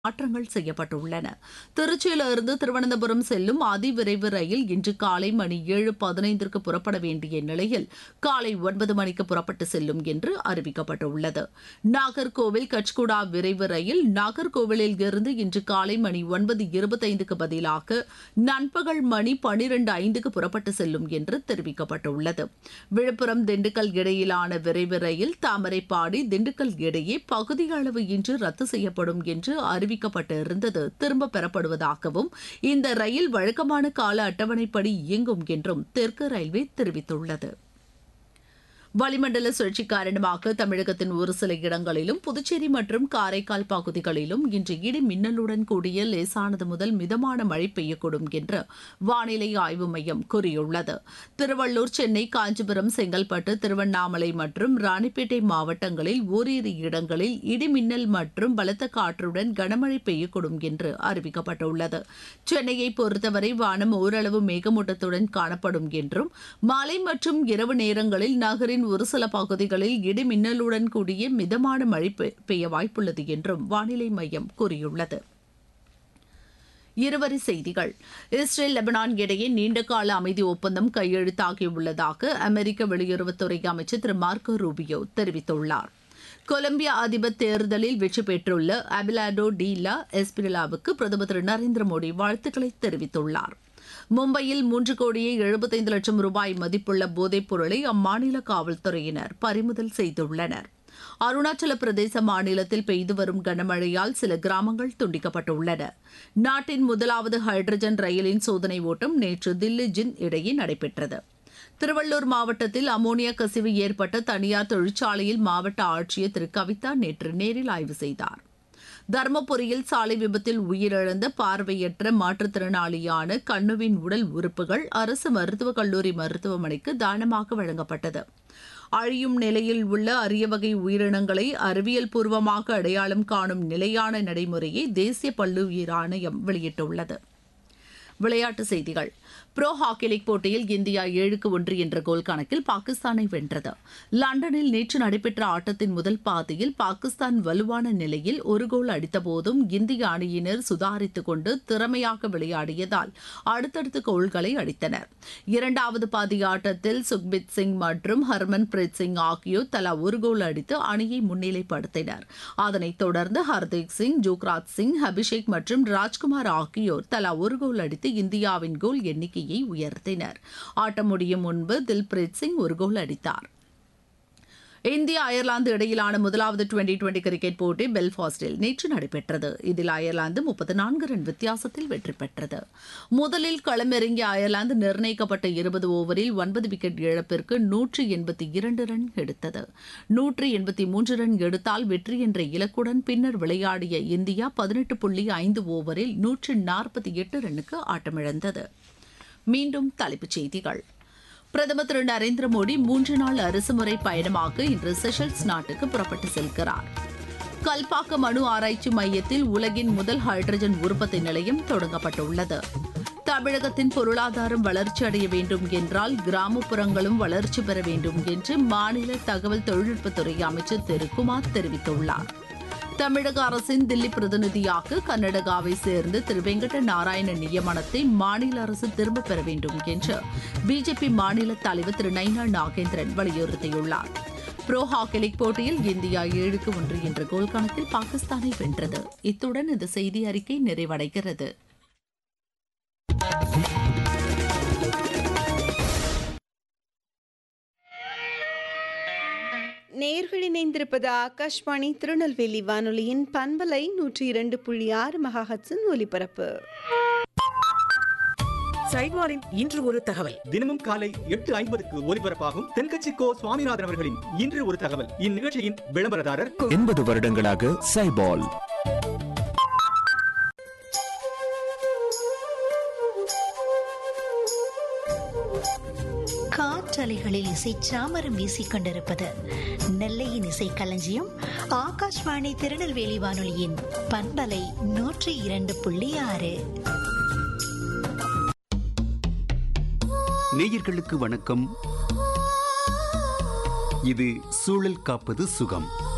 மாற்றங்கள் செய்யப்பட்டுள்ளன திருச்சியிலிருந்து திருவனந்தபுரம் செல்லும் அதிவிரைவு ரயில் இன்று காலை மணி ஏழு பதினைந்திற்கு புறப்பட வேண்டிய நிலையில் காலை ஒன்பது மணிக்கு புறப்பட்டு செல்லும் என்று அறிவிக்கப்பட்டுள்ளது நாகர்கோவில் கச்குடா விரைவு ரயில் நாகர்கோவிலில் இருந்து இன்று காலை மணி ஒன்பது இருபத்தைந்துக்கு பதிலாக நண்பகல் மணி பனிரெண்டு ஐந்துக்கு புறப்பட்டு செல்லும் என்று தெரிவிக்கப்பட்டுள்ளது விழுப்புரம் திண்டுக்கல் இடையிலான விரைவு ரயில் தாமரைப்பாடி திண்டுக்கல் இடையே பகுதி அளவு இன்று ரத்து செய்யப்படும் என்று அறிவிக்கப்பட்டிருந்தது திரும்ப பெறப்படுவதாகவும் இந்த ரயில் வழக்கமான கால அட்டவணைப்படி இயங்கும் என்றும் தெற்கு ரயில்வே தெரிவித்துள்ளது வளிமண்டல சுழற்சி காரணமாக தமிழகத்தின் ஒரு சில இடங்களிலும் புதுச்சேரி மற்றும் காரைக்கால் பகுதிகளிலும் இன்று இடி மின்னலுடன் கூடிய லேசானது முதல் மிதமான மழை பெய்யக்கூடும் என்று வானிலை ஆய்வு மையம் கூறியுள்ளது திருவள்ளூர் சென்னை காஞ்சிபுரம் செங்கல்பட்டு திருவண்ணாமலை மற்றும் ராணிப்பேட்டை மாவட்டங்களில் ஓரிரு இடங்களில் இடி மின்னல் மற்றும் பலத்த காற்றுடன் கனமழை பெய்யக்கூடும் என்று அறிவிக்கப்பட்டுள்ளது சென்னையை பொறுத்தவரை வானம் ஓரளவு மேகமூட்டத்துடன் காணப்படும் என்றும் மாலை மற்றும் இரவு நேரங்களில் நகரின் ஒரு சில பகுதிகளில் இடி மின்னலுடன் கூடிய மிதமான மழை பெ- பெய்ய வாய்ப்புள்ளது என்றும் வானிலை மையம் கூறியுள்ளது இருவரி செய்திகள் இஸ்ரேல் லெபனான் இடையே நீண்டகால அமைதி ஒப்பந்தம் கையெழுத்தாகியுள்ளதாக அமெரிக்க வெளியுறவுத்துறை அமைச்சர் திரு மார்க்கோ ரூபியோ தெரிவித்துள்ளார் கொலம்பியா அதிபர் தேர்தலில் வெற்றி பெற்றுள்ள அபிலாடோ டீலா எஸ்பிரிலாவுக்கு பிரதமர் திரு நரேந்திர மோடி வாழ்த்துக்களை தெரிவித்துள்ளார் மும்பையில் மூன்று கோடியே எழுபத்தைந்து லட்சம் ரூபாய் மதிப்புள்ள போதைப் பொருளை அம்மாநில காவல்துறையினர் பறிமுதல் செய்துள்ளனர் அருணாச்சல பிரதேச மாநிலத்தில் பெய்து வரும் கனமழையால் சில கிராமங்கள் துண்டிக்கப்பட்டுள்ளன நாட்டின் முதலாவது ஹைட்ரஜன் ரயிலின் சோதனை ஓட்டம் நேற்று தில்லி ஜின் இடையே நடைபெற்றது திருவள்ளூர் மாவட்டத்தில் அமோனியா கசிவு ஏற்பட்ட தனியார் தொழிற்சாலையில் மாவட்ட ஆட்சியர் திரு கவிதா நேற்று நேரில் ஆய்வு செய்தார் தர்மபுரியில் சாலை விபத்தில் உயிரிழந்த பார்வையற்ற மாற்றுத்திறனாளியான கண்ணுவின் உடல் உறுப்புகள் அரசு மருத்துவக் கல்லூரி மருத்துவமனைக்கு தானமாக வழங்கப்பட்டது அழியும் நிலையில் உள்ள அரிய வகை உயிரினங்களை அறிவியல் பூர்வமாக அடையாளம் காணும் நிலையான நடைமுறையை தேசிய பல்லுயிர் ஆணையம் வெளியிட்டுள்ளது விளையாட்டுச் செய்திகள் ப்ரோ ஹாக்கி லீக் போட்டியில் இந்தியா ஏழுக்கு ஒன்று என்ற கோல் கணக்கில் பாகிஸ்தானை வென்றது லண்டனில் நேற்று நடைபெற்ற ஆட்டத்தின் முதல் பாதியில் பாகிஸ்தான் வலுவான நிலையில் ஒரு கோல் அடித்தபோதும் இந்திய அணியினர் சுதாரித்துக் கொண்டு திறமையாக விளையாடியதால் அடுத்தடுத்து கோல்களை அடித்தனர் இரண்டாவது பாதி ஆட்டத்தில் சுக்பித் சிங் மற்றும் ஹர்மன் பிரீத் சிங் ஆகியோர் தலா ஒரு கோல் அடித்து அணியை முன்னிலைப்படுத்தினர் அதனைத் தொடர்ந்து ஹர்தீப் சிங் ஜுக்ராத் சிங் அபிஷேக் மற்றும் ராஜ்குமார் ஆகியோர் தலா ஒரு கோல் அடித்து இந்தியாவின் கோல் எண்ணிக்கையை உயர்த்தினர் ஆட்டம் முடியும் முன்பு தில்பிரீத் சிங் ஒரு கோல் அடித்தார் இந்தியா அயர்லாந்து இடையிலான முதலாவது டுவெண்டி டுவெண்டி கிரிக்கெட் போட்டி பெல்ஃபாஸ்டில் நேற்று நடைபெற்றது இதில் அயர்லாந்து முப்பத்தி நான்கு ரன் வித்தியாசத்தில் வெற்றி பெற்றது முதலில் களமிறங்கிய அயர்லாந்து நிர்ணயிக்கப்பட்ட இருபது ஓவரில் ஒன்பது விக்கெட் இழப்பிற்கு நூற்றி எண்பத்தி இரண்டு ரன் எடுத்தது நூற்றி எண்பத்தி மூன்று ரன் எடுத்தால் வெற்றி என்ற இலக்குடன் பின்னர் விளையாடிய இந்தியா பதினெட்டு புள்ளி ஐந்து ஓவரில் நூற்று நாற்பத்தி எட்டு ரன்னுக்கு ஆட்டமிழந்தது மீண்டும் தலைப்புச் செய்திகள் பிரதமர் திரு நரேந்திர மோடி மூன்று நாள் அரசுமுறை பயணமாக இன்று செஷல்ஸ் நாட்டுக்கு புறப்பட்டு செல்கிறார் கல்பாக்கம் அணு ஆராய்ச்சி மையத்தில் உலகின் முதல் ஹைட்ரஜன் உற்பத்தி நிலையம் தொடங்கப்பட்டுள்ளது தமிழகத்தின் பொருளாதாரம் வளர்ச்சி அடைய வேண்டும் என்றால் கிராமப்புறங்களும் வளர்ச்சி பெற வேண்டும் என்று மாநில தகவல் தொழில்நுட்பத்துறை அமைச்சர் திரு குமார் தெரிவித்துள்ளார் தமிழக அரசின் தில்லி பிரதிநிதியாக கர்நாடகாவை சேர்ந்த திரு வெங்கட நாராயண நியமனத்தை மாநில அரசு திரும்பப் பெற வேண்டும் என்று பிஜேபி மாநில தலைவர் திரு நைனா நாகேந்திரன் வலியுறுத்தியுள்ளார் ப்ரோ ஹாக்கி லீக் போட்டியில் இந்தியா ஏழுக்கு ஒன்று என்ற கோல் கணக்கில் பாகிஸ்தானை வென்றது இத்துடன் இந்த செய்தி அறிக்கை நிறைவடைகிறது நேர்கள் இணைந்திருப்பது ஆகாஷ்வாணி திருநெல்வேலி வானொலியின் பண்பலை நூற்றி இரண்டு புள்ளி ஆறு மெகாஹட்ஸின் ஒலிபரப்பு சைவாரின் இன்று ஒரு தகவல் தினமும் காலை எட்டு ஐம்பதுக்கு ஒலிபரப்பாகும் தென்கட்சி கோ சுவாமிநாதன் அவர்களின் இன்று ஒரு தகவல் இந்நிகழ்ச்சியின் விளம்பரதாரர் எண்பது வருடங்களாக சைபால் காற்றலைகளில் இசை சாமரம் வீசிக் கொண்டிருப்பது நெல்லையின் இசை களஞ்சியம் ஆகாஷ்வாணி திருநெல்வேலி வானொலியின் பண்பலை நூற்றி இரண்டு புள்ளி ஆறு நேயர்களுக்கு வணக்கம் இது சூழல் காப்பது சுகம்